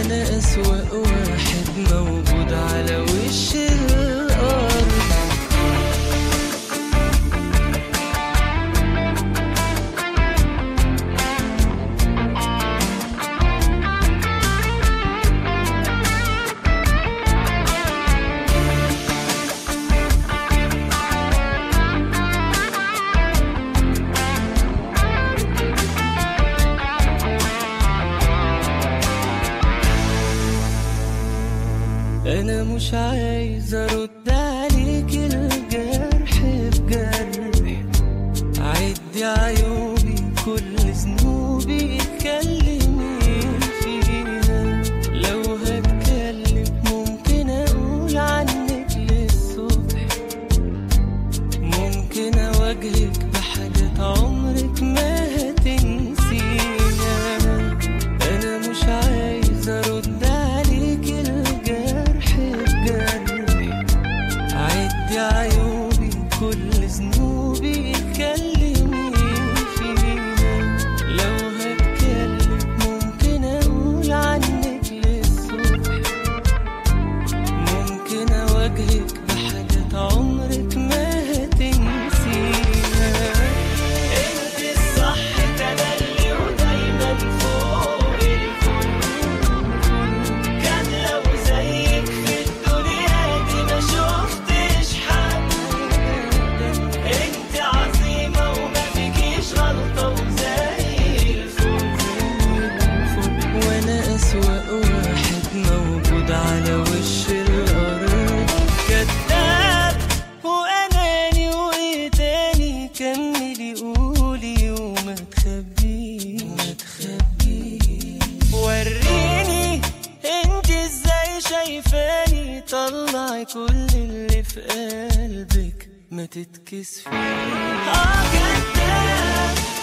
وانا اسوأ واحد موجود على وش الارض انا مش عايز ارد عليك الجرح بجرح عدي عيوبي كل ذنوبي اتكلمي فيها لو هتكلم ممكن اقول عنك للصبح ممكن اواجهك بحاجات عمرك ما هتنسيها انا مش عايز ارد عليك الجرح بجرح عدي عيوبي كل ذنوبي اتكلمي فيها لو هتكلم ممكن اقول عنك للصبح ممكن اواجهك بحاجات عمرك ما هتنسيها انت الصح تملي ودايما فوق الكل كان لو زيك في الدنيا دي ما شفتش حد انت عظيمة وما فيكيش غلطة وزي الفل وانا اسوأ واحد موجود على وش الارض كذاب واناني وايه تاني كملي قولي وما تخبيش ما تخبيش وريني انت ازاي شايفاني طلعي كل اللي في قلبك ما تتكسفيش اه كذاب